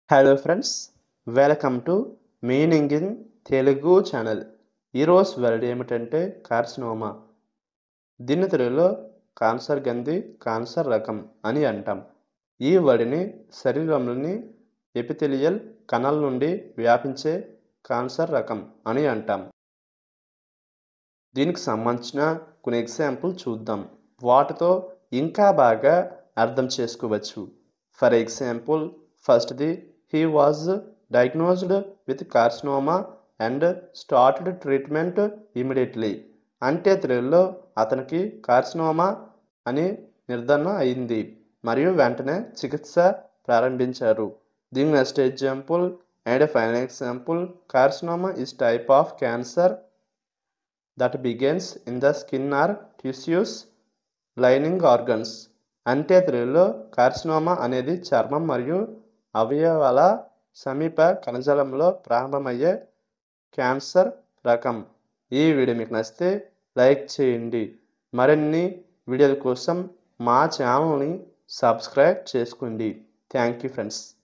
hello friends welcome to meaning in Telugu channel ఈరోజు word ఏమిటంటే carcinoma దీన్ని తెలుగులో కాన్సర్ గంది కాన్సర్ రకం అని అంటాం ఈ వర్డ్ని శరీరంలోని ఎపిథెలియల్ కణాల నుండి వ్యాపించే కాన్సర్ రకం అని అంటాం దీనికి సంబంధించిన కొన్ని ఎగ్జాంపుల్ చూద్దాం వాటితో ఇంకా బాగా అర్థం చేసుకోవచ్చు ఫర్ ఎగ్జాంపుల్ ఫస్ట్ది he was diagnosed with carcinoma and started treatment immediately అంటే తెలుగులో అతనికి కార్సినోమా అని నిర్ధారణ అయింది మరియు వెంటనే చికిత్స ప్రారంభించారు దీని next example and final example carcinoma is type of cancer that begins in the skin or tissues lining organs అంటే తెలుగులో కార్సినోమా అనేది చర్మం మరియు అవయవాల సమీప కణజాలంలో ప్రారంభమయ్యే క్యాన్సర్ రకం ఈ వీడియో మీకు నచ్చితే లైక్ చేయండి మరిన్ని వీడియోల కోసం మా ఛానల్ని సబ్స్క్రైబ్ చేసుకోండి థ్యాంక్ యూ ఫ్రెండ్స్